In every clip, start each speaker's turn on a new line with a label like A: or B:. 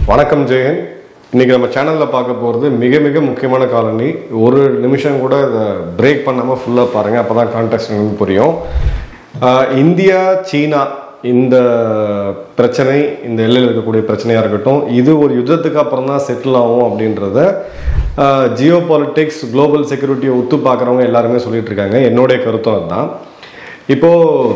A: வணக்கம் ஜெயன் இன்னைக்கு நம்ம சேனலில் பார்க்க போகிறது மிக மிக முக்கியமான காலனி ஒரு நிமிஷம் கூட இதை பிரேக் பண்ணாமல் ஃபுல்லாக பாருங்கள் அப்போ தான் கான்டெக்ட் புரியும் ஆஹ் இந்தியா சீனா இந்த பிரச்சனை இந்த எல்லையில் இருக்கக்கூடிய பிரச்சனையாக இருக்கட்டும் இது ஒரு யுத்தத்துக்கு அப்புறம் தான் செட்டில் ஆகும் அப்படின்றத ஜியோ பாலிட்டிக்ஸ் குளோபல் செக்யூரிட்டியை ஒத்து பார்க்குறவங்க எல்லாருமே சொல்லிட்டு இருக்காங்க என்னுடைய கருத்தும் அதுதான் இப்போது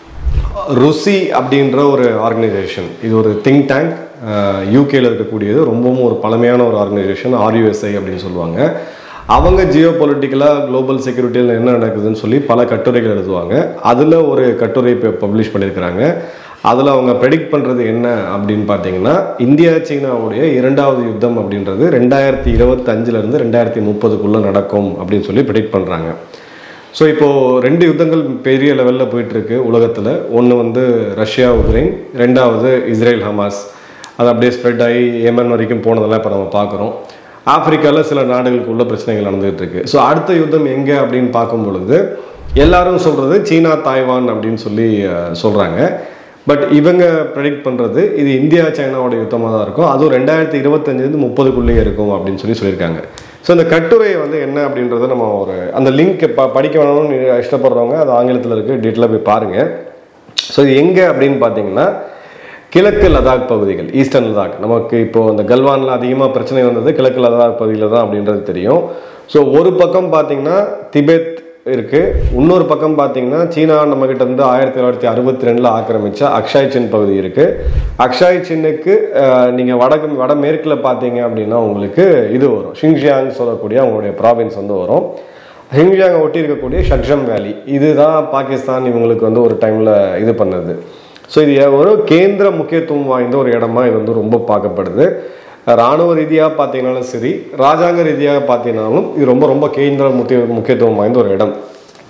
A: ருசி அப்படின்ற ஒரு ஆர்கனைசேஷன் இது ஒரு திங்க் டேங்க் யூகேல இருக்கக்கூடியது ரொம்பவும் ஒரு பழமையான ஒரு ஆர்கனைசேஷன் ஆர்யூஎஸ்ஐ அப்படின்னு சொல்லுவாங்க அவங்க ஜியோ பொலிட்டிக்கலாக குளோபல் செக்யூரிட்டியில் என்ன நடக்குதுன்னு சொல்லி பல கட்டுரைகள் எழுதுவாங்க அதில் ஒரு கட்டுரை இப்போ பப்ளிஷ் பண்ணியிருக்கிறாங்க அதில் அவங்க ப்ரெடிக்ட் பண்ணுறது என்ன அப்படின்னு பார்த்தீங்கன்னா இந்தியா சீனாவுடைய இரண்டாவது யுத்தம் அப்படின்றது ரெண்டாயிரத்தி இருபத்தஞ்சிலேருந்து ரெண்டாயிரத்தி முப்பதுக்குள்ளே நடக்கும் அப்படின்னு சொல்லி ப்ரெடிக்ட் பண்ணுறாங்க ஸோ இப்போது ரெண்டு யுத்தங்கள் பெரிய லெவலில் போயிட்டுருக்கு உலகத்தில் ஒன்று வந்து ரஷ்யா உக்ரைன் ரெண்டாவது இஸ்ரேல் ஹமாஸ் அது அப்படியே ஸ்ப்ரெட் ஆகி ஏமன் வரைக்கும் போனதெல்லாம் இப்போ நம்ம பார்க்குறோம் ஆப்பிரிக்காவில் சில நாடுகளுக்கு உள்ள பிரச்சனைகள் நடந்துகிட்டு இருக்கு ஸோ அடுத்த யுத்தம் எங்கே அப்படின்னு பார்க்கும் பொழுது எல்லாரும் சொல்கிறது சீனா தாய்வான் அப்படின்னு சொல்லி சொல்கிறாங்க பட் இவங்க ப்ரெடிக்ட் பண்ணுறது இது இந்தியா சைனாவோட யுத்தமாக தான் இருக்கும் அதுவும் ரெண்டாயிரத்தி இருபத்தஞ்சிலேருந்து முப்பதுக்குள்ளேயே இருக்கும் அப்படின்னு சொல்லி சொல்லியிருக்காங்க ஸோ இந்த கட்டுரை வந்து என்ன அப்படின்றத நம்ம ஒரு அந்த லிங்க் ப படிக்க வேணும்னு இஷ்டப்படுறவங்க அது ஆங்கிலத்தில் இருக்குது டீட்டெயிலாக போய் பாருங்கள் ஸோ இது எங்கே அப்படின்னு பார்த்தீங்கன்னா கிழக்கு லடாக் பகுதிகள் ஈஸ்டர்ன் லடாக் நமக்கு இப்போ அந்த கல்வானில் அதிகமாக பிரச்சனை வந்தது கிழக்கு லடாக் பகுதியில் தான் அப்படின்றது தெரியும் ஸோ ஒரு பக்கம் பார்த்தீங்கன்னா திபெத் இருக்கு இன்னொரு பக்கம் பார்த்தீங்கன்னா சீனா நம்ம கிட்ட இருந்து ஆயிரத்தி தொள்ளாயிரத்தி அறுபத்தி ரெண்டுல ஆக்கிரமிச்ச அக்ஷாய் சின் பகுதி இருக்கு அக்ஷாய் சின்னுக்கு அஹ், நீங்க வடக்கு வடமேற்குல பார்த்தீங்க அப்படின்னா உங்களுக்கு இது வரும் ஷிங்ஜியாங் சொல்லக்கூடிய அவங்களுடைய ப்ராவின்ஸ் வந்து வரும் ஹிங்ஜியாங்கை ஒட்டி இருக்கக்கூடிய ஷக்ஷம் வேலி இதுதான் பாகிஸ்தான் இவங்களுக்கு வந்து ஒரு டைம்ல இது பண்ணது ஸோ இது ஒரு கேந்திர முக்கியத்துவம் வாய்ந்த ஒரு இடமா இது வந்து ரொம்ப பார்க்கப்படுது ராணுவ ரீதியாக பார்த்தீங்கன்னாலும் சரி ராஜாங்க ரீதியாக பார்த்தீங்கன்னாலும் இது ரொம்ப ரொம்ப கேந்திர முக்கிய முக்கியத்துவம் வாய்ந்த ஒரு இடம்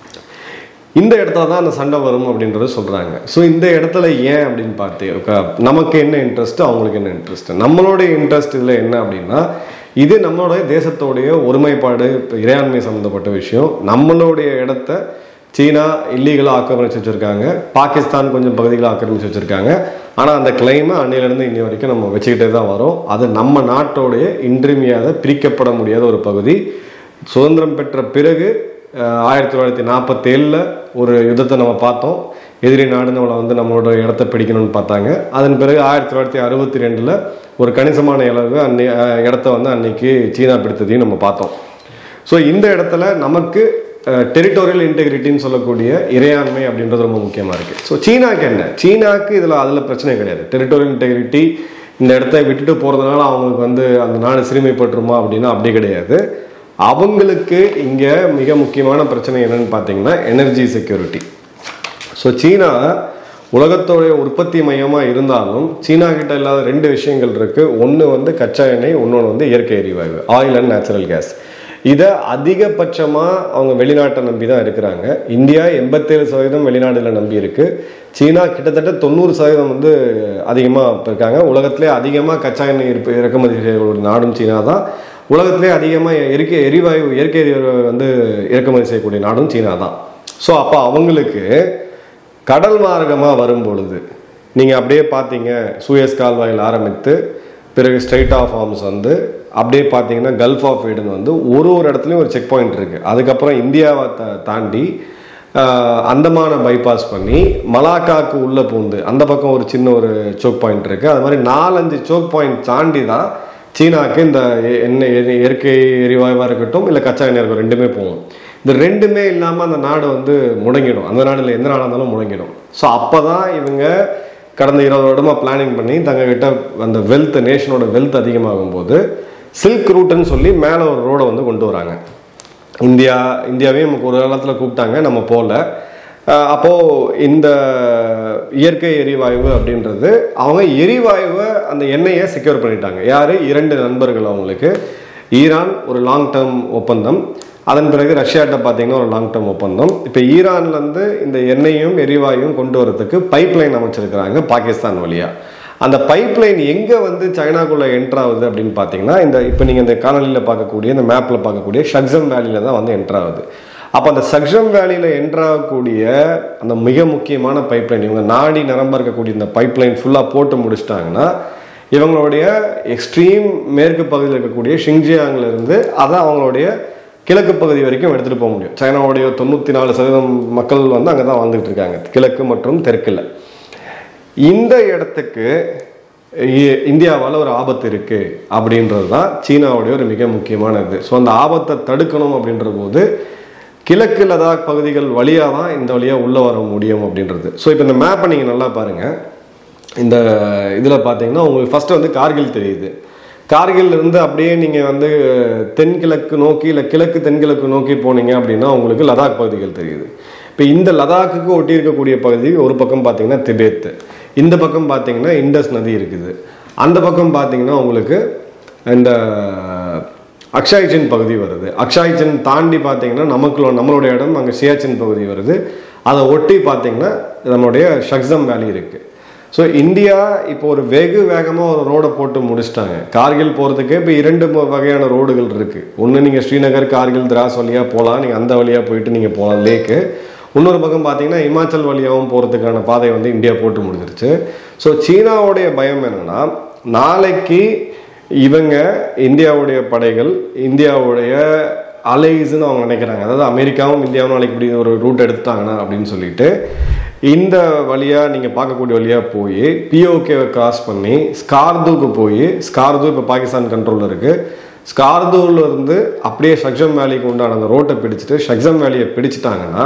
A: இந்த இடத்துல தான் அந்த சண்டை வரும் அப்படின்றது சொல்கிறாங்க ஸோ இந்த இடத்துல ஏன் அப்படின்னு பார்த்து க- நமக்கு என்ன இன்ட்ரெஸ்ட் அவங்களுக்கு என்ன இன்ட்ரெஸ்ட் நம்மளுடைய இன்ட்ரெஸ்ட் இதில் என்ன அப்படின்னா இது நம்மளுடைய தேசத்தோடைய ஒருமைப்பாடு இப்ப இறையாண்மை சம்மந்தப்பட்ட விஷயம் நம்மளுடைய இடத்த சீனா இல்லீகலாக ஆக்கிரமிச்சு வச்சுருக்காங்க பாகிஸ்தான் கொஞ்சம் பகுதிகளை ஆக்கிரமிச்சு வச்சுருக்காங்க ஆனால் அந்த கிளைமை அன்னையிலேருந்து இன்னி வரைக்கும் நம்ம வச்சுக்கிட்டே தான் வரோம் அது நம்ம நாட்டோடைய இன்றியமையாத பிரிக்கப்பட முடியாத ஒரு பகுதி சுதந்திரம் பெற்ற பிறகு அஹ், ஆயிரத்தி தொள்ளாயிரத்தி நாற்பத்தேழில் ஒரு யுத்தத்தை நம்ம பார்த்தோம் எதிரி நாடு நம்மளை வந்து நம்மளோட இடத்த பிடிக்கணும்னு பார்த்தாங்க அதன் பிறகு ஆயிரத்தி தொள்ளாயிரத்தி அறுபத்தி ரெண்டில் ஒரு கணிசமான அளவு அன்னை அஹ், இடத்த வந்து அன்னைக்கு சீனா பிடித்ததையும் நம்ம பார்த்தோம் ஸோ இந்த இடத்துல நமக்கு டெரிட்டோரியல் இன்டெகிரிட்டின்னு சொல்லக்கூடிய இறையாண்மை அப்படின்றது ரொம்ப முக்கியமாக இருக்குது ஸோ சீனாக்கு என்ன சீனாக்கு இதில் அதில் பிரச்சனை கிடையாது டெரிட்டோரியல் இன்டெகிரிட்டி இந்த இடத்த விட்டுட்டு போகிறதுனால அவங்களுக்கு வந்து அந்த நாடு சிறுமைப்பட்டுருமா அப்படின்னா அப்படி கிடையாது அவங்களுக்கு இங்கே மிக முக்கியமான பிரச்சனை என்னன்னு பார்த்தீங்கன்னா எனர்ஜி செக்யூரிட்டி ஸோ சீனா உலகத்தோடைய உற்பத்தி மையமாக இருந்தாலும் சீனா கிட்ட இல்லாத ரெண்டு விஷயங்கள் இருக்கு ஒன்று வந்து கச்சா எண்ணெய் இன்னொன்று வந்து இயற்கை எரிவாயு ஆயில் அண்ட் நேச்சுரல் கேஸ் இதை அதிகபட்சமாக அவங்க வெளிநாட்டை நம்பி தான் இருக்கிறாங்க இந்தியா எண்பத்தேழு சதவீதம் வெளிநாடுல நம்பி இருக்கு சீனா கிட்டத்தட்ட தொண்ணூறு சதவீதம் வந்து அதிகமாக இருக்காங்க உலகத்திலே அதிகமாக கச்சா எண்ணெய் இருப்பு இறக்குமதி செய்யக்கூடிய நாடும் சீனா தான் உலகத்திலே அதிகமாக இயற்கை எரிவாயு இயற்கை எரிவாயு வந்து இறக்குமதி செய்யக்கூடிய நாடும் சீனா தான் ஸோ அப்போ அவங்களுக்கு கடல் மார்க்கமாக வரும் பொழுது நீங்கள் அப்படியே பார்த்தீங்க சூயஸ் கால்வாயில் ஆரம்பித்து பிறகு ஸ்ட்ரைட் ஆஃப் ஆர்ம்ஸ் வந்து அப்படியே பார்த்தீங்கன்னா கல்ஃப் ஆஃப் ஏடன் வந்து ஒரு ஒரு இடத்துலையும் ஒரு செக் பாயிண்ட் இருக்குது அதுக்கப்புறம் இந்தியாவை தா தாண்டி ஆஹ், அந்தமானை பைபாஸ் பண்ணி மலாக்காக்கு உள்ளே பூந்து அந்த பக்கம் ஒரு சின்ன ஒரு சோக் பாயிண்ட் இருக்குது அது மாதிரி நாலஞ்சு சோக் பாயிண்ட் தாண்டி தான் சீனாக்கு இந்த எ- எண்ணெய் எரி- இயற்கை எரிவாயுவாக இருக்கட்டும் இல்லை கச்சா எண்ணெய் இருக்கும் ரெண்டுமே போகும் இந்த ரெண்டுமே இல்லாமல் அந்த நாடு வந்து முடங்கிடும் அந்த நாடுல எந்த நாடாக இருந்தாலும் முடங்கிடும் ஸோ அப்போ தான் இவங்க கடந்த இருபது வருடமா பிளானிங் பண்ணி தங்ககிட்ட அந்த வெல்த் நேஷனோட வெல்த் அதிகமாகும் போது சில்க் ரூட்டுன்னு சொல்லி மேலே ஒரு ரோடை வந்து கொண்டு வராங்க இந்தியா இந்தியாவையும் நமக்கு ஒரு காலத்தில் கூப்பிட்டாங்க நம்ம போகல அஹ் அப்போ இந்த இயற்கை எரிவாயு அப்படின்றது அவங்க எரிவாயுவை அந்த எண்ணெயை செக்யூர் பண்ணிட்டாங்க யாரு இரண்டு நண்பர்கள் அவங்களுக்கு ஈரான் ஒரு லாங் டேர்ம் ஒப்பந்தம் அதன் பிறகு ரஷ்யாட்ட பார்த்தீங்கன்னா ஒரு லாங் டேர்ம் ஒப்பந்தம் இப்போ ஈரான்லேருந்து இந்த எண்ணெயும் எரிவாயும் கொண்டு வரதுக்கு பைப் லைன் அமைச்சிருக்கிறாங்க பாகிஸ்தான் வழியா அந்த பைப் லைன் எங்கே வந்து சைனாக்குள்ளே என்ட்ரு ஆகுது அப்படின்னு பார்த்தீங்கன்னா இந்த இப்போ நீங்கள் இந்த காணொலியில் பார்க்கக்கூடிய இந்த மேப்பில் பார்க்கக்கூடிய ஷக்ஸம் வேலியில் தான் வந்து என்ட்ரு ஆகுது அப்போ அந்த சக்ஷம் வேலியில் என்ட்ராகக்கூடிய அந்த மிக முக்கியமான பைப்லைன் இவங்க நாடி நரம்பா இருக்கக்கூடிய இந்த பைப்லைன் ஃபுல்லாக போட்டு முடிச்சிட்டாங்கன்னா இவங்களுடைய எக்ஸ்ட்ரீம் மேற்கு பகுதியில் இருக்கக்கூடிய ஷிங்ஜியாங்ல இருந்து அதை அவங்களுடைய கிழக்கு பகுதி வரைக்கும் எடுத்துகிட்டு போக முடியும் சைனாவுடைய தொண்ணூற்றி நாலு சதவீதம் மக்கள் வந்து அங்கே தான் வாழ்ந்துட்டு இருக்காங்க கிழக்கு மற்றும் தெற்கில் இந்த இடத்துக்கு இ- இந்தியாவால் ஒரு ஆபத்து இருக்கு அப்படின்றது தான் சீனாவுடைய ஒரு மிக முக்கியமான இது ஸோ அந்த ஆபத்தை தடுக்கணும் அப்படின்ற போது கிழக்கு லடாக் பகுதிகள் வழியாக தான் இந்த வழியாக உள்ளே வர முடியும் அப்படின்றது ஸோ இப்போ இந்த மேப்பை நீங்கள் நல்லா பாருங்கள் இந்த இதில் பார்த்தீங்கன்னா உங்களுக்கு ஃபஸ்ட்டு வந்து கார்கில் தெரியுது கார்கில் இருந்து அப்படியே நீங்கள் வந்து தென்கிழக்கு நோக்கி இல்லை கிழக்கு தென்கிழக்கு நோக்கி போனீங்க அப்படின்னா உங்களுக்கு லடாக் பகுதிகள் தெரியுது இப்போ இந்த லடாக்குக்கு ஒட்டி இருக்கக்கூடிய பகுதி ஒரு பக்கம் பார்த்தீங்கன்னா திபேத் இந்த பக்கம் பார்த்தீங்கன்னா இண்டஸ் நதி இருக்குது அந்த பக்கம் பார்த்தீங்கன்னா உங்களுக்கு இந்த அக்ஷாய்ச்சின் பகுதி வருது அக்ஷாய்ச்சின் தாண்டி பார்த்தீங்கன்னா நமக்கு நம்மளுடைய இடம் அங்கே சியாச்சின் பகுதி வருது அதை ஒட்டி பார்த்தீங்கன்னா நம்மளுடைய ஷக்ஸம் வேலி இருக்குது ஸோ இந்தியா இப்போ ஒரு வெகு வேகமாக ஒரு ரோடை போட்டு முடிச்சிட்டாங்க கார்கில் போகிறதுக்கு இப்போ இரண்டு மு- வகையான ரோடுகள் இருக்குது ஒன்று நீங்கள் ஸ்ரீநகர் கார்கில் திராஸ் வழியாக போகலாம் நீங்கள் அந்த வழியாக போயிட்டு நீங்கள் போகலாம் லேக்கு இன்னொரு பக்கம் பார்த்தீங்கன்னா இமாச்சல் வழியாகவும் போகிறதுக்கான பாதை வந்து இந்தியா போட்டு முடிஞ்சிருச்சு ஸோ சீனாவுடைய பயம் என்னன்னா நாளைக்கு இவங்க இந்தியாவுடைய படைகள் இந்தியாவுடைய அலைஸ்ன்னு அவங்க நினைக்கிறாங்க அதாவது அமெரிக்காவும் இந்தியாவும் நாளைக்கு இப்படி ஒரு ரூட் எடுத்துட்டாங்கன்னா அப்படின்னு சொல்லிட்டு இந்த வழியாக நீங்கள் பார்க்கக்கூடிய வழியாக போய் பிஓகேவை கிராஸ் பண்ணி ஸ்கார்துக்கு போய் ஸ்கார்து இப்போ பாகிஸ்தான் கண்ட்ரோலில் இருக்குது ஸ்கார்தூர்ல இருந்து அப்படியே ஷக்ஸம் வேலிக்கு உண்டான அந்த ரோட்டை பிடிச்சிட்டு ஷக்ஸம் வேலியை பிடிச்சிட்டாங்கன்னா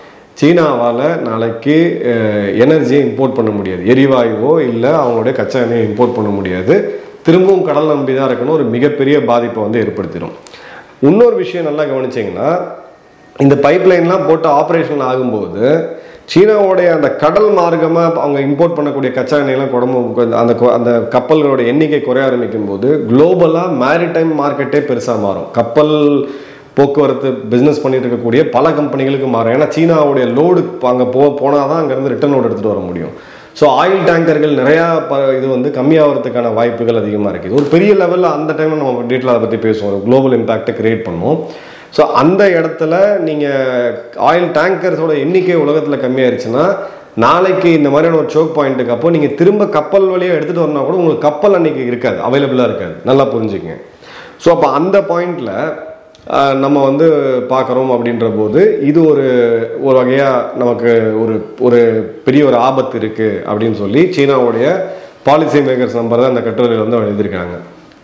A: சீனாவால் நாளைக்கு எனர்ஜியை இம்போர்ட் பண்ண முடியாது எரிவாயுவோ இல்லை அவங்களுடைய கச்சா எண்ணெயை இம்போர்ட் பண்ண முடியாது திரும்பவும் கடல் நம்பி தான் இருக்கணும் ஒரு மிகப்பெரிய பாதிப்பை வந்து ஏற்படுத்திடும் இன்னொரு விஷயம் நல்லா கவனிச்சிங்கன்னா இந்த பைப்லைன்லாம் போட்டு ஆப்ரேஷன் ஆகும்போது சீனாவுடைய அந்த கடல் மார்க்கமாக அவங்க இம்போர்ட் பண்ணக்கூடிய கச்சா எண்ணெய்லாம் குடம்பு அந்த கொ- அந்த கப்பல்களோட எண்ணிக்கை குறைய ஆரம்பிக்கும் போது குளோபலாக மேரிடைம் மார்க்கெட்டே பெருசாக மாறும் கப்பல் போக்குவரத்து பிஸ்னஸ் பண்ணிட்டு இருக்கக்கூடிய பல கம்பெனிகளுக்கு மாறும் ஏன்னா சீனாவுடைய லோடு அங்கே போ போனால் தான் அங்கேருந்து ரிட்டர்ன் லோடு எடுத்துகிட்டு வர முடியும் ஸோ ஆயில் டேங்கர்கள் நிறையா ப இது வந்து கம்மியாகிறதுக்கான வாய்ப்புகள் அதிகமாக இருக்குது ஒரு பெரிய லெவலில் அந்த டைமில் நம்ம டீட்டெயில் அதை பற்றி பேசுவோம் குளோபல் இம்பேக்டை கிரியேட் பண்ணுவோம் ஸோ அந்த இடத்துல நீங்கள் ஆயில் டேங்கர்ஸோட எண்ணிக்கை உலகத்தில் கம்மியாயிருச்சுன்னா நாளைக்கு இந்த மாதிரியான ஒரு சோக் பாயிண்ட்டுக்கு அப்போ நீங்கள் திரும்ப கப்பல் வழியாக எடுத்துகிட்டு வரனா கூட உங்களுக்கு கப்பல் அன்னைக்கு இருக்காது அவைலபிளாக இருக்காது நல்லா புரிஞ்சுக்கங்க ஸோ அப்போ அந்த பாயிண்டில் நம்ம வந்து பார்க்குறோம் அப்படின்ற போது இது ஒரு ஒரு வகையாக நமக்கு ஒரு ஒரு பெரிய ஒரு ஆபத்து இருக்குது அப்படின்னு சொல்லி சீனாவுடைய பாலிசி மேக்கர்ஸ் நம்பர் தான் அந்த கட்டுரையில் வந்து எழுதியிருக்காங்க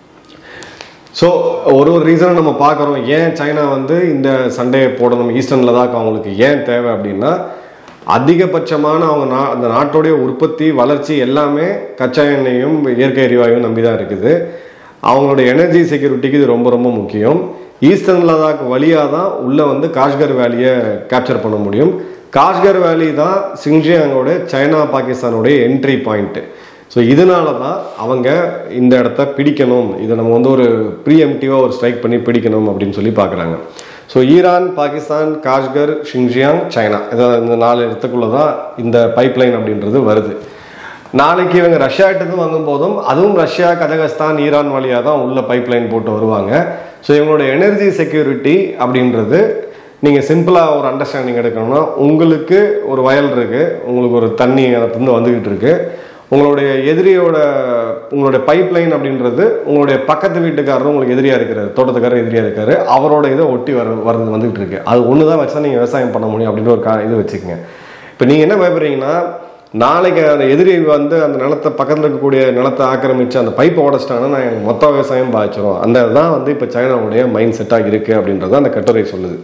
A: ஸோ ஒரு ஒரு ரீசனை நம்ம பார்க்குறோம் ஏன் சைனா வந்து இந்த சண்டையை போடணும் ஈஸ்டர்ன் லடாக் அவங்களுக்கு ஏன் தேவை அப்படின்னா அதிகபட்சமான அவங்க நா அந்த நாட்டுடைய உற்பத்தி வளர்ச்சி எல்லாமே கச்சா எண்ணெயும் இயற்கை எரிவாயுவும் நம்பி தான் இருக்குது அவங்களோட எனர்ஜி செக்யூரிட்டிக்கு இது ரொம்ப ரொம்ப முக்கியம் ஈஸ்டர்ன் லடாக் வழியாக தான் உள்ளே வந்து காஷ்கர் வேலியை கேப்சர் பண்ண முடியும் காஷ்கர் வேலி தான் சிங்ஜியாங்கோட சைனா பாகிஸ்தானுடைய என்ட்ரி பாயிண்ட்டு ஸோ இதனால தான் அவங்க இந்த இடத்த பிடிக்கணும் இதை நம்ம வந்து ஒரு ப்ரீஎம்டிவாக ஒரு ஸ்ட்ரைக் பண்ணி பிடிக்கணும் அப்படின்னு சொல்லி பார்க்குறாங்க so Iran Pakistan Kashgar Xinjiang China இதான் இந்த நாலு இடத்துக்குள்ள தான் இந்த பைப்லைன் அப்படின்றது வருது நாளைக்கு இவங்க ரஷ்யாட்டிருந்து வாங்கும் போதும் அதுவும் ரஷ்யா கஜகஸ்தான் ஈரான் வழியாக தான் உள்ள பைப்லைன் போட்டு வருவாங்க ஸோ இவங்களோட எனர்ஜி செக்யூரிட்டி அப்படின்றது நீங்கள் சிம்பிளாக ஒரு அண்டர்ஸ்டாண்டிங் எடுக்கணும்னா உங்களுக்கு ஒரு வயல் இருக்குது உங்களுக்கு ஒரு தண்ணி அதிலிருந்து வந்துக்கிட்டு இருக்கு உங்களுடைய எதிரியோட உங்களுடைய பைப்லைன் அப்படின்றது உங்களுடைய பக்கத்து வீட்டுக்காரரும் உங்களுக்கு எதிரியாக இருக்கிறாரு தோட்டத்துக்காரர் எதிரியாக இருக்காரு அவரோட இதை ஒட்டி வர வரது வந்துகிட்டு இருக்கு அது ஒன்று தான் வச்சா நீங்கள் விவசாயம் பண்ண முடியும் அப்படின்ற ஒரு கா இது வச்சுக்கோங்க இப்போ நீங்கள் என்ன பயப்படுறீங்கன்னா நாளைக்கு அந்த எதிரி வந்து அந்த நிலத்தை பக்கத்தில் இருக்கக்கூடிய நிலத்தை ஆக்கிரமிச்சு அந்த பைப்பை உடச்சிட்டாங்கன்னா நான் எனக்கு மொத்த விவசாயம் பாதிச்சிடும் அந்த தான் வந்து இப்போ சைனாவுடைய மைண்ட் செட்டாக இருக்குது அப்படின்றத அந்த கட்டுரை சொல்லுது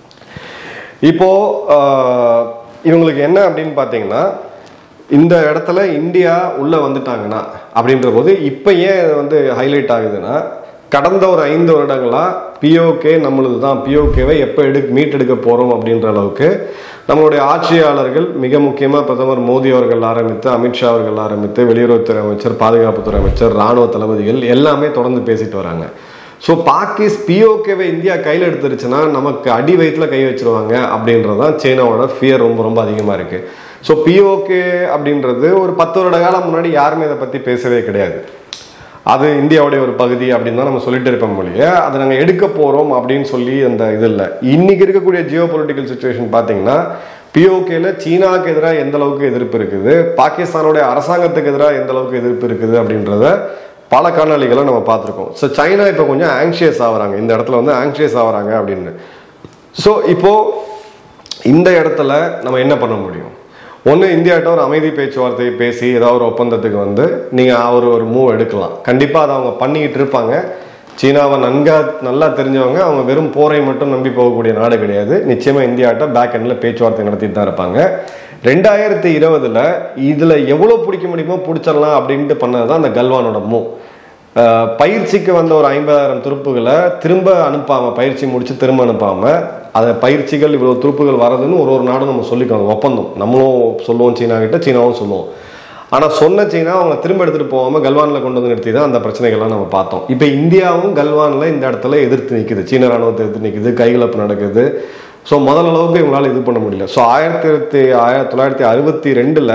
A: இப்போ ஆஹ், இவங்களுக்கு என்ன அப்படின்னு பார்த்தீங்கன்னா இந்த இடத்துல இந்தியா உள்ள வந்துட்டாங்கன்னா அப்படின்ற போது இப்போ ஏன் இது வந்து ஹைலைட் ஆகுதுன்னா கடந்த ஒரு ஐந்து வருடங்களா பிஓகே நம்மளது தான் பிஓகேவை எப்போ எடு மீட்டெடுக்க போகிறோம் அப்படின்ற அளவுக்கு நம்மளுடைய ஆட்சியாளர்கள் மிக முக்கியமாக பிரதமர் மோடி அவர்கள் ஆரம்பித்து அமித்ஷா அவர்கள் ஆரம்பித்து வெளியுறவுத்துறை அமைச்சர் பாதுகாப்புத்துறை அமைச்சர் ராணுவ தளபதிகள் எல்லாமே தொடர்ந்து பேசிட்டு வராங்க ஸோ பாகிஸ் பிஓகேவை இந்தியா கையில் எடுத்துருச்சுன்னா நமக்கு அடி வயிற்றுல கை வச்சிருவாங்க அப்படின்றது தான் சீனாவோட ஃபியர் ரொம்ப ரொம்ப அதிகமாக இருக்குது ஸோ பிஓகே அப்படின்றது ஒரு பத்து வருட காலம் முன்னாடி யாருமே இதை பற்றி பேசவே கிடையாது அது இந்தியாவுடைய ஒரு பகுதி அப்படின்னு தான் நம்ம சொல்லிட்டு இருப்போம் மொழிய அதை நாங்கள் எடுக்க போகிறோம் அப்படின்னு சொல்லி அந்த இது இல்லை இன்னைக்கு இருக்கக்கூடிய ஜியோ பொலிட்டிக்கல் சுச்சுவேஷன் பார்த்தீங்கன்னா பிஓகேல சீனாவுக்கு எதிராக எந்த அளவுக்கு எதிர்ப்பு இருக்குது பாகிஸ்தானுடைய அரசாங்கத்துக்கு எதிராக எந்த அளவுக்கு எதிர்ப்பு இருக்குது அப்படின்றத பல காணொலிகளை நம்ம பார்த்துருக்கோம் ஸோ சைனா இப்போ கொஞ்சம் ஆங்ஷியஸ் ஆகுறாங்க இந்த இடத்துல வந்து ஆங்ஷியஸ் ஆகுறாங்க அப்படின்னு ஸோ இப்போ இந்த இடத்துல நம்ம என்ன பண்ண முடியும் ஒன்று இந்தியாட்ட ஒரு அமைதி பேச்சுவார்த்தையை பேசி ஏதாவது ஒரு ஒப்பந்தத்துக்கு வந்து நீங்கள் ஒரு ஒரு மூவ் எடுக்கலாம் கண்டிப்பாக அதை அவங்க பண்ணிக்கிட்டு இருப்பாங்க சீனாவை நன்கா நல்லா தெரிஞ்சவங்க அவங்க வெறும் போரை மட்டும் நம்பி போகக்கூடிய நாடு கிடையாது நிச்சயமாக இந்தியாட்ட பேக் எண்டில் பேச்சுவார்த்தை நடத்திட்டு தான் இருப்பாங்க ரெண்டாயிரத்தி இருபதுல இதில் எவ்வளோ பிடிக்க முடியுமோ பிடிச்சிடலாம் அப்படின்ட்டு பண்ணது தான் அந்த கல்வானோட மூவ் அஹ் பயிற்சிக்கு வந்த ஒரு ஐம்பதாயிரம் துருப்புகளை திரும்ப அனுப்பாம பயிற்சி முடிச்சு திரும்ப அனுப்பாம அதை பயிற்சிகள் இவ்வளவு துருப்புகள் வரதுன்னு ஒரு ஒரு நாடும் நம்ம சொல்லிக்கோங்க ஒப்பந்தம் நம்மளும் சொல்லுவோம் சீனா கிட்ட சீனாவும் சொல்லுவோம் ஆனா சொன்ன சீனா அவங்க திரும்ப எடுத்துட்டு போகாம கல்வான்ல கொண்டு வந்து நிறுத்தி தான் அந்த பிரச்சனைகள்லாம் நம்ம பார்த்தோம் இப்போ இந்தியாவும் கல்வான்ல இந்த இடத்துல எதிர்த்து நிக்குது சீன ராணுவத்தை எதிர்த்து நிக்குது கைகலப்பு நடக்குது ஸோ முதல் அளவுக்கு இவங்களால இது பண்ண முடியல ஸோ ஆயிரத்தி ஆயிரத்தி தொள்ளாயிரத்தி அறுபத்தி ரெண்டுல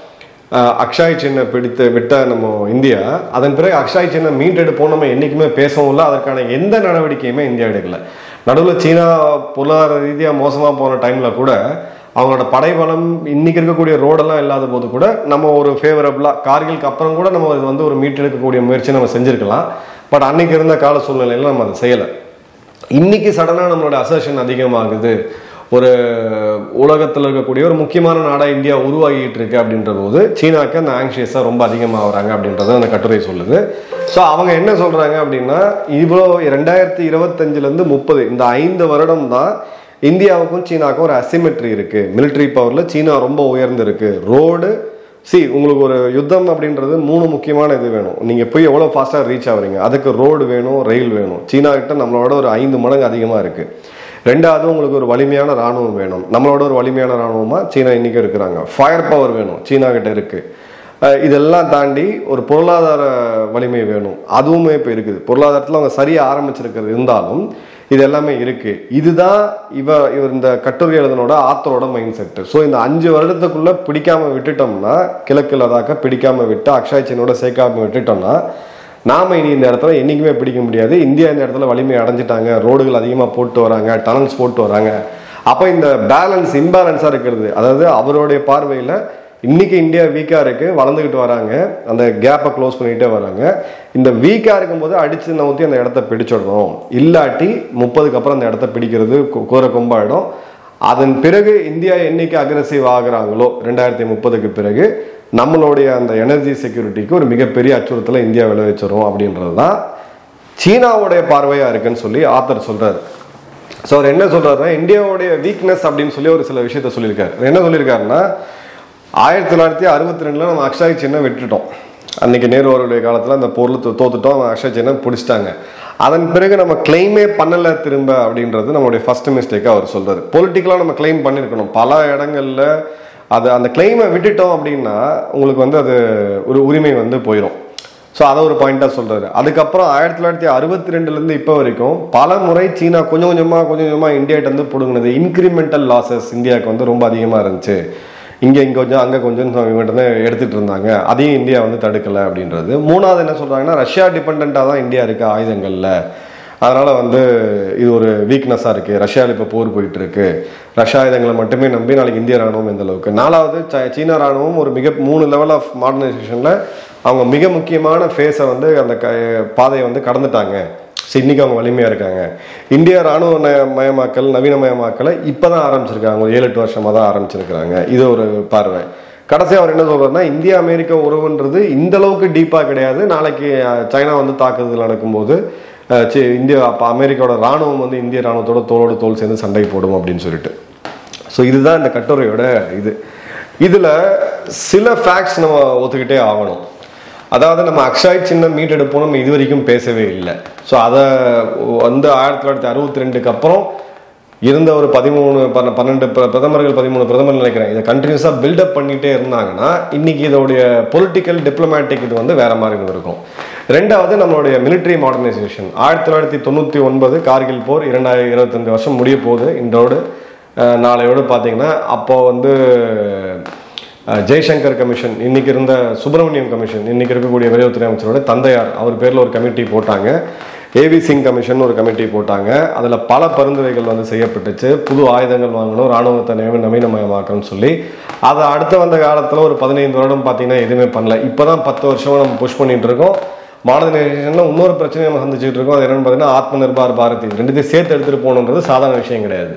A: அஹ் அக்ஷாய் சின்ன பிடித்து விட்ட நம்ம இந்தியா அதன் பிறகு அக்ஷாய் சின்ன மீட்டெடுப்போம் நம்ம என்றைக்குமே பேசவும் இல்லை அதற்கான எந்த நடவடிக்கையுமே இந்தியா எடுக்கல நடுவில் சீனா பொருளாதார ரீதியாக மோசமாக போன டைமில் கூட அவங்களோட படைபலம் இன்னைக்கு இருக்கக்கூடிய ரோடெல்லாம் இல்லாத போது கூட நம்ம ஒரு ஃபேவரபுளாக கார்கிலுக்கு அப்புறம் கூட நம்ம இது வந்து ஒரு மீட்டெடுக்கக்கூடிய முயற்சி நம்ம செஞ்சுருக்கலாம் பட் அன்னைக்கு இருந்த கால சூழ்நிலையில நம்ம அதை செய்யலை இன்னைக்கு சடனாக நம்மளோட அசர்ஷன் அதிகமாகுது ஒரு உலகத்தில் இருக்கக்கூடிய ஒரு முக்கியமான நாடாக இந்தியா உருவாகிட்டு இருக்கு அப்படின்ற போது சீனாக்கு அந்த ஆங்ஷியஸாக ரொம்ப அதிகமாக வராங்க அப்படின்றத அந்த கட்டுரை சொல்லுது ஸோ அவங்க என்ன சொல்கிறாங்க அப்படின்னா இவ்வளோ ரெண்டாயிரத்தி இருபத்தஞ்சிலேருந்து முப்பது இந்த ஐந்து வருடம் தான் இந்தியாவுக்கும் சீனாவுக்கும் ஒரு அசிமெட்ரி இருக்குது military பவரில் சீனா ரொம்ப உயர்ந்திருக்கு ரோடு சி உங்களுக்கு ஒரு யுத்தம் அப்படின்றது மூணு முக்கியமான இது வேணும் நீங்கள் போய் எவ்வளோ ஃபாஸ்ட்டாக ரீச் ஆகுறீங்க அதுக்கு ரோடு வேணும் ரயில் வேணும் சீனா கிட்ட நம்மளோட ஒரு ஐந்து மடங்கு அதிகமாக இருக்குது ரெண்டாவது உங்களுக்கு ஒரு வலிமையான ராணுவம் வேணும் நம்மளோட ஒரு வலிமையான ராணுவமா சீனா இன்னைக்கு இருக்கிறாங்க ஃபயர் பவர் வேணும் சீனா கிட்ட இருக்கு அஹ் இதெல்லாம் தாண்டி ஒரு பொருளாதார வலிமை வேணும் அதுவுமே இப்போ இருக்குது பொருளாதாரத்தில் அவங்க சரியாக ஆரம்பிச்சிருக்கிறது இருந்தாலும் இது எல்லாமே இருக்கு இதுதான் இவ இவர் இந்த கட்டுரை எழுதனோட ஆத்தரோட மைண்ட் செட்டு ஸோ இந்த அஞ்சு வருடத்துக்குள்ள பிடிக்காம விட்டுட்டோம்னா கிழக்கு லதாக்க பிடிக்காம விட்டு அக்ஷய் சின்னோட சேர்க்காம விட்டுட்டோம்னா நாம இனி இந்த இடத்துல என்னைக்குமே பிடிக்க முடியாது இந்தியா இந்த இடத்துல வலிமை அடைஞ்சிட்டாங்க ரோடுகள் அதிகமாக போட்டு வராங்க டனல்ஸ் போட்டு வராங்க அப்போ இந்த பேலன்ஸ் இம்பேலன்ஸாக இருக்கிறது அதாவது அவருடைய பார்வையில் இன்னைக்கு இந்தியா வீக்காக இருக்கு வளர்ந்துக்கிட்டு வராங்க அந்த கேப்பை க்ளோஸ் பண்ணிக்கிட்டே வராங்க இந்த வீக்காக இருக்கும்போது அடிச்சு நவுத்தி அந்த இடத்த பிடிச்சிடணும் இல்லாட்டி முப்பதுக்கு அப்புறம் அந்த இடத்த பிடிக்கிறது கு- கூர கொம்பாயிடும் அதன் பிறகு இந்தியா என்னைக்கு அக்ரஸிவ் ஆகுறாங்களோ ரெண்டாயிரத்தி முப்பதுக்கு பிறகு நம்மளுடைய அந்த எனர்ஜி செக்யூரிட்டிக்கு ஒரு மிகப்பெரிய அச்சுறுத்தலை இந்தியா விளைவிச்சிரும் அப்படின்றது தான் சீனாவுடைய பார்வையா இருக்குன்னு சொல்லி ஆத்தர் சொல்றாரு ஸோ அவர் என்ன சொல்றாருன்னா இந்தியாவுடைய வீக்னஸ் அப்படின்னு சொல்லி ஒரு சில விஷயத்த சொல்லியிருக்காரு அவர் என்ன சொல்லியிருக்காருன்னா ஆயிரத்தி தொள்ளாயிரத்தி அறுபத்தி ரெண்டுல நம்ம அக்ஷய் சின்ன விட்டுட்டோம் அன்னைக்கு நேரு அவருடைய காலத்தில் அந்த பொருள் தோ- தோத்துட்டோம் அவன் அக்ஷய் சின்ன பிடிச்சிட்டாங்க அதன் பிறகு நம்ம கிளைமே பண்ணல திரும்ப அப்படின்றது நம்மளுடைய ஃபர்ஸ்ட் மிஸ்டேக்காக அவர் சொல்றாரு பொலிட்டிக்கலாக நம்ம கிளைம் பண்ணியிருக்கணும் பல இடங்கள்ல அது அந்த கிளைமை விட்டுட்டோம் அப்படின்னா உங்களுக்கு வந்து அது ஒரு உரிமை வந்து போயிடும் ஸோ அதை ஒரு பாயிண்டாக சொல்றாரு அதுக்கப்புறம் ஆயிரத்தி தொள்ளாயிரத்தி அறுபத்தி ரெண்டுலேருந்து இப்போ வரைக்கும் பல முறை சீனா கொஞ்சம் கொஞ்சமாக கொஞ்சம் கொஞ்சமாக இந்தியாட்ட இருந்து பிடுங்கினது இன்க்ரிமெண்டல் லாசஸ் இந்தியாவுக்கு வந்து ரொம்ப அதிகமாக இருந்துச்சு இங்கே இங்கே கொஞ்சம் அங்கே கொஞ்சம் இவங்ககிட்ட இருந்து எடுத்துட்டு இருந்தாங்க அதையும் இந்தியா வந்து தடுக்கலை அப்படின்றது மூணாவது என்ன சொல்றாங்கன்னா ரஷ்யா டிபெண்ட்டாக தான் இந்தியா இருக்கு ஆயுதங்கள்ல அதனால வந்து இது ஒரு வீக்னஸாக இருக்கு ரஷ்யாவில் இப்போ போர் போயிட்டு இருக்கு ரஷ்யா ஆயுதங்களை மட்டுமே நம்பி நாளைக்கு இந்திய ராணுவம் எந்த அளவுக்கு நாலாவது ச- சீன ராணுவம் ஒரு மிக மூணு லெவல் ஆஃப் மாடர்னைசேஷனில் அவங்க மிக முக்கியமான ஃபேஸை வந்து அந்த க பாதையை வந்து கடந்துட்டாங்க ஸோ இன்னைக்கு அவங்க வலிமையாக இருக்காங்க இந்தியா ராணுவ நய- மயமாக்கல் நவீனமயமாக்கலை இப்போ தான் ஆரம்பிச்சிருக்காங்க ஒரு ஏழு எட்டு வருஷமாக தான் ஆரம்பிச்சிருக்கிறாங்க இது ஒரு பார்வை கடைசி அவர் என்ன சொல்றாருன்னா இந்தியா அமெரிக்கா உறவுன்றது இந்த அளவுக்கு டீப்பாக கிடையாது நாளைக்கு அஹ், சைனா வந்து தாக்குதல் நடக்கும்போது அஹ், சி- இந்தியா அப்போ அமெரிக்காவோட ராணுவம் வந்து இந்திய ராணுவத்தோட தோளோடு தோல் சேர்ந்து சண்டை போடும் அப்படின்னு சொல்லிட்டு ஸோ இதுதான் இந்த கட்டுரையோட இது இதில் சில ஃபேக்ட்ஸ் நம்ம ஒத்துக்கிட்டே ஆகணும் அதாவது நம்ம அக்ஷய் சின்ன மீட்டெடுப்போம் நம்ம இது வரைக்கும் பேசவே இல்லை ஸோ அதை வந்து ஆயிரத்தி தொள்ளாயிரத்தி அறுபத்தி ரெண்டுக்கு அப்புறம் இருந்த ஒரு பதிமூணு பன்ன- பன்னெண்டு பிர- பிரதமர்கள் பதிமூணு பிரதமர் நினைக்கிறேன் இதை கண்டினியூஸாக பில்டப் பண்ணிட்டே இருந்தாங்கன்னா இன்னைக்கு இதோடைய பொலிட்டிக்கல் டிப்ளமேட்டிக் இது வந்து வேற மாதிரி இருந்திருக்கும் ரெண்டாவது நம்மளுடைய military மாடர்னைசேஷன் ஆயிரத்தி தொள்ளாயிரத்தி தொண்ணூற்றி ஒன்பது கார்கில் போர் இரண்டாயிரத்தி இருபத்தஞ்சு வருஷம் முடிய போகுது இன்றோடு அஹ், நாளையோடு பார்த்தீங்கன்னா அப்போ வந்து அஹ், ஜெய்சங்கர் கமிஷன் இன்னைக்கு இருந்த சுப்பிரமணியம் கமிஷன் இன்னைக்கு இருக்கக்கூடிய வெளியுறவுத்துறை அமைச்சரோட தந்தையார் அவர் பேர்ல ஒரு கமிட்டி போட்டாங்க ஏவி சிங் கமிஷன் ஒரு கமிட்டி போட்டாங்க அதில் பல பரிந்துரைகள் வந்து செய்யப்பட்டுச்சு புது ஆயுதங்கள் வாங்கணும் ராணுவத்தை நவீன- நவீனமயமாக்கணும்னு சொல்லி அதை அடுத்து வந்த காலத்தில் ஒரு பதினைந்து வருடம் பார்த்தீங்கன்னா எதுவுமே பண்ணல இப்போ தான் பத்து வருஷமா நம்ம புஷ் பண்ணிட்டு இருக்கோம் மாடர்னைசேஷனில் இன்னொரு பிரச்சனையை நம்ம சந்திச்சுட்டு இருக்கோம் அது என்னன்னு பார்த்தீங்கன்னா ஆத்ம நிர்பார் பாரதி ரெண்டுத்தையும் சேர்த்து எடுத்துகிட்டு போகணுன்றது சாதாரண விஷயம் கிடையாது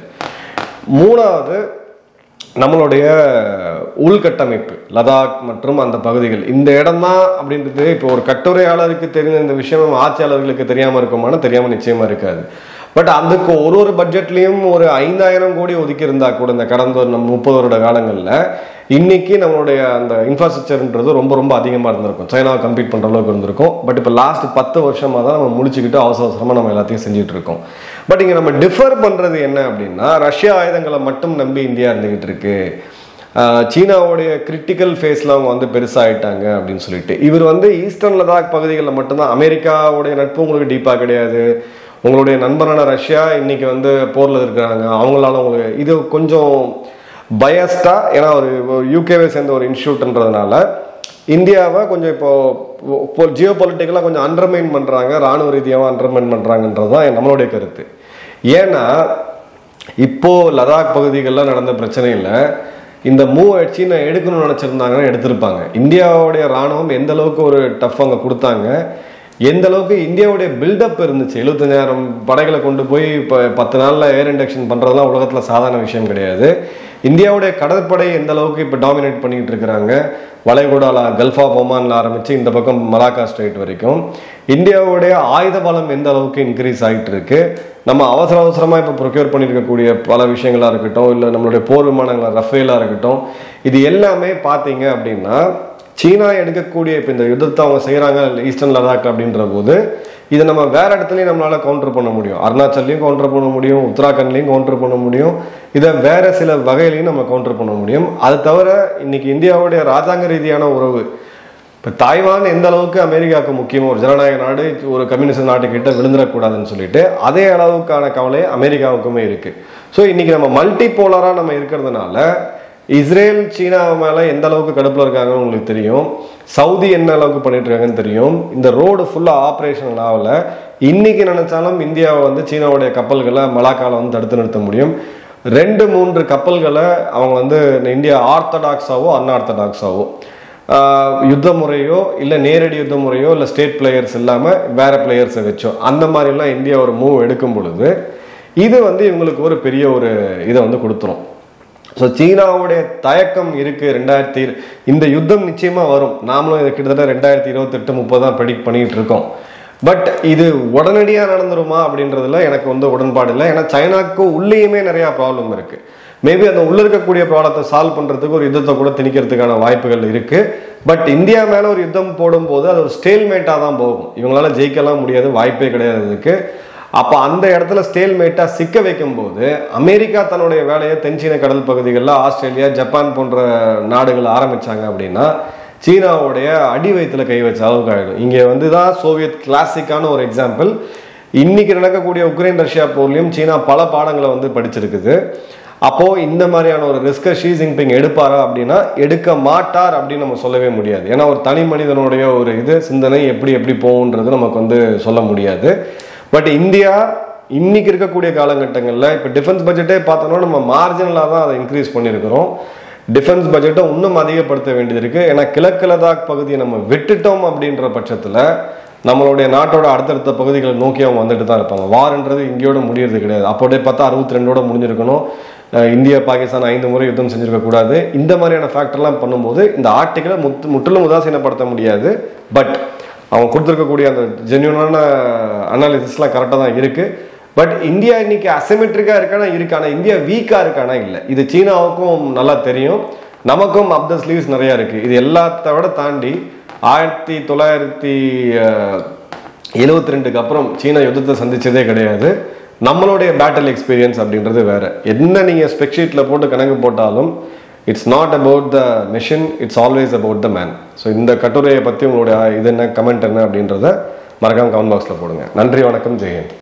A: மூணாவது நம்மளுடைய உள்கட்டமைப்பு லடாக் மற்றும் அந்த பகுதிகள் இந்த இடம் தான் அப்படின்றது இப்போ ஒரு கட்டுரையாளருக்கு தெரிந்த இந்த விஷயம் ஆட்சியாளர்களுக்கு தெரியாமல் இருக்குமானா தெரியாமல் நிச்சயமா இருக்காது பட் அதுக்கு ஒரு ஒரு பட்ஜெட்லேயும் ஒரு ஐந்தாயிரம் கோடி ஒதுக்கி இருந்தா கூட இந்த கடந்த ஒரு நம்ம முப்பது வருட காலங்களில் இன்னைக்கு நம்மளுடைய அந்த இன்ஃப்ராஸ்ட்ரக்சர்ன்றது ரொம்ப ரொம்ப அதிகமாக இருந்திருக்கும் சைனாவை கம்பீட் பண்ணுற அளவுக்கு இருந்திருக்கும் பட் இப்போ லாஸ்ட் பத்து வருஷமாக தான் நம்ம முடிச்சுக்கிட்டு அவசர அவசரமாக நம்ம எல்லாத்தையும் செஞ்சுட்டு இருக்கோம் பட் இங்கே நம்ம டிஃபர் பண்ணுறது என்ன அப்படின்னா ரஷ்யா ஆயுதங்களை மட்டும் நம்பி இந்தியா இருந்துகிட்டு இருக்கு ஆஹ் சீனாவுடைய கிரிட்டிக்கல் ஃபேஸில் அவங்க வந்து பெருசாகிட்டாங்க அப்படின்னு சொல்லிட்டு இவர் வந்து ஈஸ்டர்ன் லடாக் பகுதிகளில் மட்டும்தான் அமெரிக்காவுடைய நட்பு உங்களுக்கு டீப்பாக கிடையாது உங்களுடைய நண்பரான ரஷ்யா இன்னைக்கு வந்து போரில் இருக்கிறாங்க அவங்களால உங்களுக்கு இது கொஞ்சம் பயஸ்டா ஏன்னா ஒரு யூகேவை சேர்ந்த ஒரு இன்ஸ்டியூட்ன்றதுனால இந்தியாவை கொஞ்சம் இப்போ இப்போ ஜியோ பொலிட்டிக்கலாக கொஞ்சம் அண்டர்மைன் பண்ணுறாங்க ராணுவ ரீதியாக அண்டர்மைன் பண்ணுறாங்கன்றது தான் நம்மளுடைய கருத்து ஏன்னா இப்போ லடாக் பகுதிகளில் நடந்த பிரச்சனையில் இந்த மூவ் சீனா எடுக்கணும்னு நினச்சிருந்தாங்கன்னா எடுத்திருப்பாங்க இந்தியாவுடைய ராணுவம் எந்த அளவுக்கு ஒரு டஃப் அங்கே கொடுத்தாங்க எந்த அளவுக்கு இந்தியாவுடைய பில்டப் இருந்துச்சு எழுபத்தஞ்சாயிரம் படைகளை கொண்டு போய் இப்போ பத்து நாளில் ஏர் இண்டக்ஷன் பண்ணுறதுலாம் உலகத்தில் சாதாரண விஷயம் கிடையாது இந்தியாவுடைய கடற்படை எந்த அளவுக்கு இப்போ டாமினேட் பண்ணிட்டு இருக்கிறாங்க வளைகுடால கல்ஃப் ஆஃப் ஒமான்ல ஆரம்பிச்சு இந்த பக்கம் மலாக்கா ஸ்ட்ரைட் வரைக்கும் இந்தியாவுடைய ஆயுத பலம் எந்த அளவுக்கு இன்க்ரீஸ் ஆகிட்டு இருக்கு நம்ம அவசர அவசரமாக இப்போ ப்ரொக்யூர் பண்ணியிருக்கக்கூடிய பல விஷயங்களா இருக்கட்டும் இல்லை நம்மளுடைய போர் விமானங்கள் ரஃபேலாக இருக்கட்டும் இது எல்லாமே பார்த்தீங்க அப்படின்னா சீனா எடுக்கக்கூடிய இப்போ இந்த யுத்தத்தை அவங்க செய்கிறாங்க ஈஸ்டர்ன் லடாக் அப்படின்ற போது இதை நம்ம வேற இடத்துலையும் நம்மளால கவுண்டர் பண்ண முடியும் அருணாச்சல்லையும் கவுண்டர் பண்ண முடியும் உத்தராகண்ட்லையும் கவுண்டர் பண்ண முடியும் இதை வேற சில வகையிலையும் நம்ம கவுண்டர் பண்ண முடியும் அது தவிர இன்னைக்கு இந்தியாவுடைய ராஜாங்க ரீதியான உறவு இப்போ தாய்வான் எந்த அளவுக்கு அமெரிக்காவுக்கு முக்கியமோ ஒரு ஜனநாயக நாடு ஒரு கம்யூனிஸ்ட் நாட்டுக்கிட்ட விழுந்துடக்கூடாதுன்னு சொல்லிட்டு அதே அளவுக்கான கவலை அமெரிக்காவுக்குமே இருக்கு ஸோ இன்னைக்கு நம்ம மல்டி போலராக நம்ம இருக்கிறதுனால இஸ்ரேல் சீனா மேலே எந்த அளவுக்கு கடுப்பில் இருக்காங்கன்னு உங்களுக்கு தெரியும் சவுதி என்ன அளவுக்கு பண்ணிட்டு இருக்காங்கன்னு தெரியும் இந்த ரோடு ஃபுல்லாக ஆப்ரேஷனல் ஆகல இன்னைக்கு நினைச்சாலும் இந்தியாவை வந்து சீனாவுடைய கப்பல்களை மலாக்கால வந்து தடுத்து நிறுத்த முடியும் ரெண்டு மூன்று கப்பல்களை அவங்க வந்து இந்த இந்தியா ஆர்த்தடாக்ஸாவோ அன்ஆர்த்தடாக்ஸாவோ ஆஹ் யுத்த முறையோ இல்லை நேரடி யுத்த முறையோ இல்லை ஸ்டேட் பிளேயர்ஸ் இல்லாமல் வேற பிளேயர்ஸை வச்சோ அந்த மாதிரிலாம் இந்தியா ஒரு மூவ் எடுக்கும் பொழுது இது வந்து இவங்களுக்கு ஒரு பெரிய ஒரு இதை வந்து கொடுத்துரும் ஸோ சீனாவுடைய தயக்கம் இருக்கு ரெண்டாயிரத்தி இந்த யுத்தம் நிச்சயமா வரும் நாமளும் இதை கிட்டத்தட்ட ரெண்டாயிரத்தி இருபத்தெட்டு முப்பது தான் ப்ரெடிக்ட் பண்ணிட்டு இருக்கோம் பட் இது உடனடியாக நடந்துருமா அப்படின்றதுல எனக்கு வந்து உடன்பாடு இல்லை ஏன்னா சைனாக்கு உள்ளேயுமே நிறைய ப்ராப்ளம் இருக்கு மேபி அந்த உள்ள இருக்கக்கூடிய ப்ராப்ளத்தை சால்வ் பண்றதுக்கு ஒரு யுத்தத்தை கூட திணிக்கிறதுக்கான வாய்ப்புகள் இருக்கு பட் இந்தியா மேல ஒரு யுத்தம் போடும்போது அது ஒரு ஸ்டேல்மேட்டாக தான் போகும் இவங்களால ஜெயிக்கலாம் முடியாது வாய்ப்பே கிடையாது இதுக்கு அப்போ அந்த இடத்துல ஸ்டேல்மேட்டா சிக்க வைக்கும் போது அமெரிக்கா தன்னுடைய வேலையை தென்சீன கடல் பகுதிகளில் ஆஸ்திரேலியா ஜப்பான் போன்ற நாடுகள் ஆரம்பிச்சாங்க அப்படின்னா சீனாவுடைய அடி வயிற்றுல கை வச்ச அளவுக்கு ஆகிடும் இங்கே வந்து தான் சோவியத் கிளாசிக்கான ஒரு எக்ஸாம்பிள் இன்னைக்கு நடக்கக்கூடிய உக்ரைன் ரஷ்யா போர்லையும் சீனா பல பாடங்களை வந்து படிச்சிருக்குது அப்போ இந்த மாதிரியான ஒரு ரிஸ்கை ஷீ ஜின்பிங் எடுப்பாரா அப்படின்னா எடுக்க மாட்டார் அப்படின்னு நம்ம சொல்லவே முடியாது ஏன்னா ஒரு தனி மனிதனுடைய ஒரு இது சிந்தனை எப்படி எப்படி போகுன்றது நமக்கு வந்து சொல்ல முடியாது பட் இந்தியா இன்னைக்கு இருக்கக்கூடிய காலகட்டங்களில் இப்போ டிஃபென்ஸ் பட்ஜெட்டே பார்த்தோம்னா நம்ம மார்ஜினலாக தான் அதை இன்க்ரீஸ் பண்ணியிருக்கிறோம் டிஃபென்ஸ் பட்ஜெட்டை இன்னும் அதிகப்படுத்த வேண்டியது இருக்கு ஏன்னா கிழக்கு லடாக் பகுதியை நம்ம விட்டுட்டோம் அப்படின்ற பட்சத்தில் நம்மளுடைய நாட்டோட அடுத்தடுத்த பகுதிகளை நோக்கி அவங்க வந்துட்டு தான் இருப்பாங்க வார்ன்றது இங்கேயோட முடியறது கிடையாது அப்போதே பார்த்தா அறுபத்தி ரெண்டோட முடிஞ்சிருக்கணும் அஹ் இந்தியா பாகிஸ்தான் ஐந்து முறை யுத்தம் செஞ்சிருக்க கூடாது இந்த மாதிரியான ஃபேக்டர்லாம் பண்ணும்போது இந்த ஆர்டிகளை முத்து முற்றிலும் உதாசீனப்படுத்த முடியாது பட் அவங்க கொடுத்துருக்கக்கூடிய அந்த ஜென்யூனான அனாலிசிஸ்லாம் கரெக்டாக தான் இருக்கு பட் இந்தியா இன்னைக்கு அசிமெட்ரிக்காக இருக்கானா இருக்கு ஆனால் இந்தியா வீக்காக இருக்கானா இல்லை இது சீனாவுக்கும் நல்லா தெரியும் நமக்கும் அப் த ஸ்லீவ்ஸ் நிறையா இருக்கு இது எல்லாத்த விட தாண்டி ஆயிரத்தி தொள்ளாயிரத்தி எழுவத்தி ரெண்டுக்கு அப்புறம் சீனா யுத்தத்தை சந்திச்சதே கிடையாது நம்மளுடைய பேட்டில் எக்ஸ்பீரியன்ஸ் அப்படின்றது வேற என்ன நீங்கள் ஸ்பெக்ஷீட்டில் போட்டு கணக்கு போட்டாலும் it's not about the machine it's always about the man so இந்த கட்டுரையை பற்றி உங்களுடைய இது என்ன கமெண்ட் என்ன அப்படின்றத மறக்காம கமெண்ட் பாக்ஸில் போடுங்க நன்றி வணக்கம் ஜெயந்த்